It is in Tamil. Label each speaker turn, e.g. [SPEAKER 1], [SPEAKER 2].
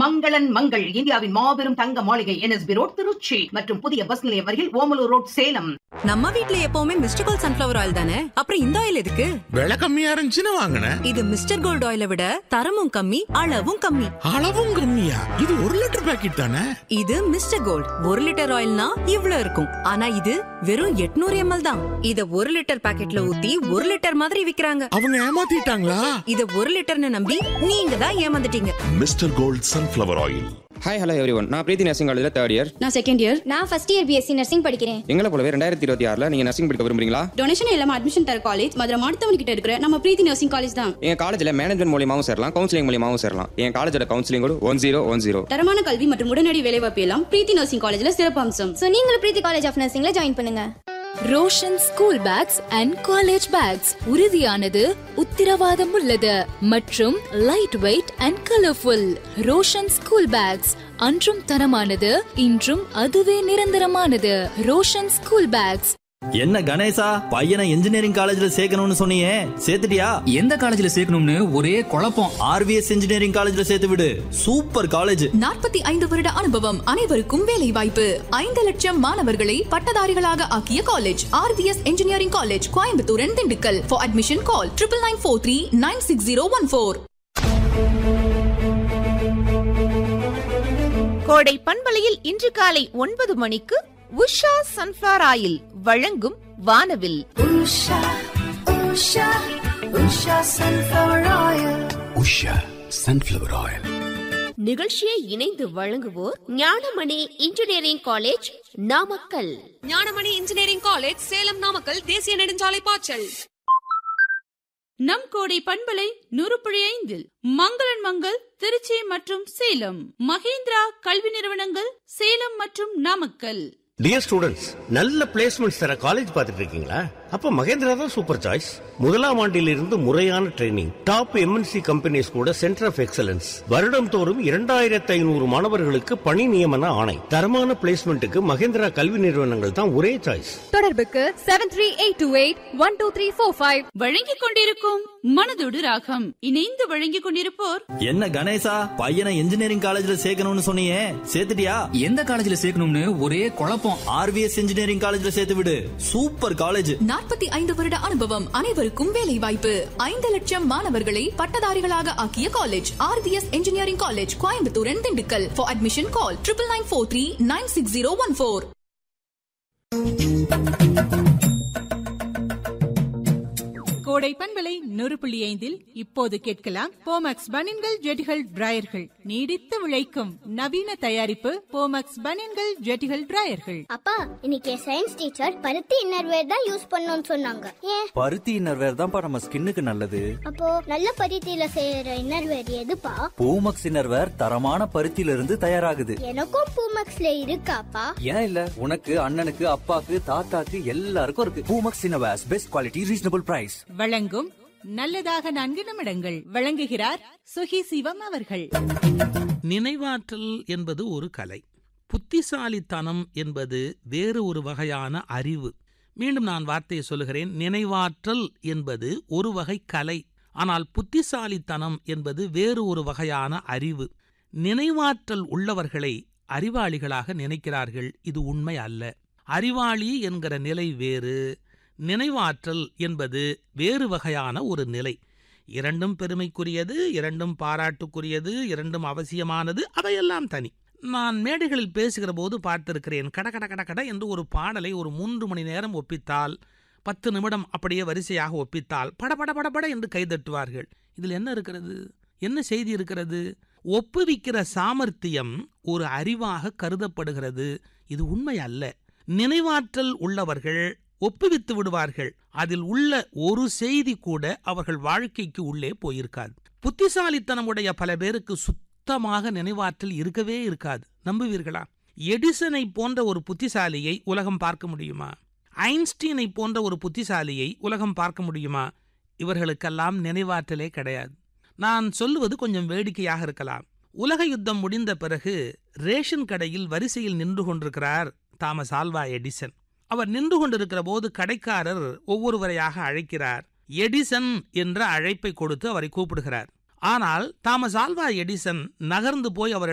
[SPEAKER 1] மங்களன் மங்கள் இந்தியாவின் மாபெரும் தங்க மாளிகை என்எஸ்பி ரோட் திருச்சி மற்றும் புதிய பஸ் நிலையம் அருகில் ஓமலூர் ரோட் சேலம்
[SPEAKER 2] நம்ம வீட்ல எப்பவுமே மிஸ்டர் கோல்ட் சன்ஃபிளவர் ஆயில் தானே அப்புறம் இந்த ஆயில் எதுக்கு
[SPEAKER 3] விலை கம்மியா இருந்துச்சுன்னு வாங்கினேன்
[SPEAKER 2] இது மிஸ்டர் கோல்ட் ஆயிலை விட தரமும் கம்மி அளவும் கம்மி
[SPEAKER 3] அளவும் கம்மியா இது ஒரு லிட்டர் பாக்கெட் தானே
[SPEAKER 2] இது மிஸ்டர் கோல்ட் ஒரு லிட்டர் ஆயில்னா இவ்ளோ இருக்கும் ஆனா இது வெறும் 800 எம்எல் தான் இத ஒரு லிட்டர் பாக்கெட்ல ஊத்தி ஒரு லிட்டர் மாதிரி விக்கிறாங்க
[SPEAKER 3] அவங்க ஏமாத்திட்டாங்களா
[SPEAKER 2] இத ஒரு லிட்டர்னு நம்பி நீங்க தான் ஏமாந்துட்டீங்க
[SPEAKER 4] mister Gold sunflower oil
[SPEAKER 5] hi hello every one நான் பிரீத்தி நர்சிங் காலேஜில் தேர்ட் இயர்
[SPEAKER 6] நான் செகண்ட் இயர்
[SPEAKER 7] நான் ஃபர்ஸ்ட் இயர் பிஎஸ்சி நர்சிங் படிக்கிறேன்
[SPEAKER 5] எங்களை போலவே ரெண்டாயிரத்தி இருபத்தி ஆறில் நீங்கள் நர்சிங் படிக்க விரும்புறீங்களா
[SPEAKER 6] டொனேஷன் இல்லாம அட்மிஷன் தர காலேஜ் மதுரை மாடுத்தவன் கிட்ட இருக்கிற நம்ம பிரீத்தி நர்சிங் காலேஜ் தான்
[SPEAKER 5] எங்கள் காலேஜில் மேனேஜ்மெண்ட் மூலியமாகவும் சேரலாம் கவுன்சிலிங் மூலியமாகவும் சேரலாம் என் காலேஜோட கவுன்சிலிங் கூட ஒன் ஜீரோ ஒன் ஜீரோ
[SPEAKER 6] தரமான கல்வி மற்றும் உடனடி வேலைவாய்ப்பு எல்லாம் பிரீத்தி நர்சிங் காலேஜ்ல சிறப்பு அம்சம்
[SPEAKER 7] ஸோ நீங்களும் பிரீத்தி காலேஜ் ஆஃப் நர்சிங்ல ஜாயின் பண்ணுங்க
[SPEAKER 8] Roshan school bags and college bags உறுதியானது உத்திரவாதம் உள்ளது மற்றும் light weight and colourful Roshan school bags அன்றும் தரமானது இன்றும் அதுவே நிரந்தரமானது ரோஷன் ஸ்கூல் பேக்ஸ்
[SPEAKER 9] என்ன கணேசா பையனை இன்ஜினியரிங் காலேஜ்ல சேர்க்கணும்னு சொன்னியே சேர்த்துட்டியா
[SPEAKER 10] எந்த காலேஜ்ல சேர்க்கணும்னு ஒரே குழப்பம்
[SPEAKER 9] ஆர்விஎஸ் இன்ஜினியரிங் காலேஜ்ல சேர்த்து விடு சூப்பர் காலேஜ்
[SPEAKER 11] நாற்பத்தி ஐந்து வருட அனுபவம் அனைவருக்கும் வேலை வாய்ப்பு ஐந்து லட்சம் மாணவர்களை பட்டதாரிகளாக ஆக்கிய college RVS engineering college Coimbatore and Dindigul for admission call triple nine four three nine six zero one four
[SPEAKER 12] Kodai பண்பலையில் இன்று காலை ஒன்பது மணிக்கு உஷா சன்ஃபிளவர் ஆயில் வழங்கும் வானவில்
[SPEAKER 13] உஷா சன்ஃபிளவர் ஆயில்
[SPEAKER 14] நிகழ்ச்சியை இணைந்து வழங்குவோர் Gnanamani engineering college Namakkal
[SPEAKER 2] Gnanamani engineering college Salem Namakkal தேசிய நெடுஞ்சாலை பாய்ச்சல்
[SPEAKER 15] நம் கோடை பண்பலை நூறுப்புழி ஐந்தில் மங்களன் மங்கள் திருச்சி மற்றும் சேலம் மகேந்திரா கல்வி நிறுவனங்கள் சேலம் மற்றும் நாமக்கல்
[SPEAKER 16] டியர் ஸ்டூடெண்ட்ஸ் நல்ல பிளேஸ்மெண்ட்ஸ் தர காலேஜ் பார்த்துட்டு இருக்கீங்களா அப்ப மகேந்திரா தான் சூப்பர் சாய்ஸ் முதலாம் ஆண்டிலிருந்து முறையான ட்ரைனிங் டாப் எம்என்சி கம்பெனிஸ் கூட சென்டர் ஆஃப் எக்ஸலன்ஸ் வருடம் தோறும் இரண்டாயிரத்தி ஐநூறு மாணவர்களுக்கு பணி நியமன ஆணை தரமான பிளேஸ்மெண்ட்டுக்கு மகேந்திரா கல்வி நிறுவனங்கள் தான் ஒரே சாய்ஸ்
[SPEAKER 8] தொடர்புக்கு seven three eight two eight one two three four five
[SPEAKER 15] வழங்கிக் கொண்டிருக்கும் மனதோடு ராகம் இணைந்து வழங்கிக் கொண்டிருப்போர்
[SPEAKER 9] என்ன கணேசா பையனை இன்ஜினியரிங் காலேஜ்ல சேர்க்கணும்னு சொன்னியே சேர்த்துட்டியா
[SPEAKER 10] எந்த காலேஜ்ல சேர்க்கணும்னு ஒரே குழப்பம்
[SPEAKER 9] ஆர்விஎஸ் இன்ஜினியரிங் காலேஜ்ல சேர்த்து விடு சூப்பர் காலேஜ்
[SPEAKER 11] நாற்பத்தி ஐந்து வருட அனுபவம் அனைவருக்கும் வேலை வாய்ப்பு ஐந்து லட்சம் மாணவர்களை பட்டதாரிகளாக ஆக்கிய college RVS engineering college Coimbatore and Dindigul for admission call triple nine four three nine six zero one four
[SPEAKER 15] Kodai பண்பலை நூறு புள்ளி ஐந்தில் இப்போது கேட்கலாம் போமக்ஸ் பனின்கள் ஜெட்டிகள் டிராயர்கள் நீடித்து விளைக்கும் நவீன தயாரிப்பு போமக்ஸ் பனின்கள் ஜெட்டிகள் டிராயர்கள்
[SPEAKER 7] அப்பா இன்னைக்கு சயின்ஸ் டீச்சர் பருத்தி இன்னர்வேர் தான் யூஸ் பண்ணணும்னு சொன்னாங்க ஏன்
[SPEAKER 9] பருத்தி இன்னர்வேர் தான்ப்பா நம்ம ஸ்கின்னுக்கு நல்லது
[SPEAKER 7] அப்போ நல்ல பருத்தியில செய்யற இன்னர்வேர் எதுப்பா
[SPEAKER 9] பூமக்ஸ் இன்னர்வேர் தரமான பருத்தியில இருந்து தயாராகுது
[SPEAKER 7] எனக்கும் பூமக்ஸ்ல இருக்காப்பா
[SPEAKER 9] ஏன் இல்ல உனக்கு அண்ணனுக்கு அப்பாக்கு தாத்தாக்கு எல்லாருக்கும் இருக்கு Poomex innerwears best quality reasonable price
[SPEAKER 15] வழங்கும் நல்லதாக நான்கு நிமிடங்கள் வழங்குகிறார் சுகி சிவம் அவர்கள்
[SPEAKER 17] நினைவாற்றல் என்பது ஒரு கலை புத்திசாலித்தனம் என்பது வேறு ஒரு வகையான அறிவு மீண்டும் நான் வார்த்தையை சொல்லுகிறேன் நினைவாற்றல் என்பது ஒரு வகை கலை ஆனால் புத்திசாலித்தனம் என்பது வேறு ஒரு வகையான அறிவு நினைவாற்றல் உள்ளவர்களை அறிவாளிகளாக நினைக்கிறார்கள் இது உண்மை அல்ல அறிவாளி என்கிற நிலை வேறு நினைவாற்றல் என்பது வேறு வகையான ஒரு நிலை இரண்டும் பெருமைக்குரியது இரண்டும் பாராட்டுக்குரியது இரண்டும் அவசியமானது அவையெல்லாம் தனி நான் மேடைகளில் பேசுகிற போது பார்த்திருக்கிறேன் கட கட கட கட என்று ஒரு பாடலை ஒரு மூன்று மணி நேரம் ஒப்பித்தால் பத்து நிமிடம் அப்படியே வரிசையாக ஒப்பித்தால் படபட படபட என்று கைதட்டுவார்கள் இதில் என்ன இருக்கிறது என்ன செய்தி இருக்கிறது ஒப்புவிக்கிற சாமர்த்தியம் ஒரு அறிவாக கருதப்படுகிறது இது உண்மை அல்ல நினைவாற்றல் உள்ளவர்கள் ஒப்புவித்து விடுவார்கள் அதில் உள்ள ஒரு செய்தி கூட அவர்கள் வாழ்க்கைக்கு உள்ளே போயிருக்காது புத்திசாலித்தனமுடைய பல பேருக்கு சுத்தமாக நினைவாற்றல் இருக்கவே இருக்காது நம்புவீர்களா எடிசனை போன்ற ஒரு புத்திசாலியை உலகம் பார்க்க முடியுமா ஐன்ஸ்டீனை போன்ற ஒரு புத்திசாலியை உலகம் பார்க்க முடியுமா இவர்களுக்கெல்லாம் நினைவாற்றலே கிடையாது நான் சொல்லுவது கொஞ்சம் வேடிக்கையாக இருக்கலாம் உலக யுத்தம் முடிந்த பிறகு ரேஷன் கடையில் வரிசையில் நின்று கொண்டிருக்கிறார் தாமஸ் ஆல்வா எடிசன் அவர் நின்று கொண்டிருக்கிற போது கடைக்காரர் ஒவ்வொருவரையாக அழைக்கிறார் எடிசன் என்ற அழைப்பை கொடுத்து அவரை கூப்பிடுகிறார் ஆனால் தாமஸ் ஆல்வா எடிசன் நகர்ந்து போய் அவர்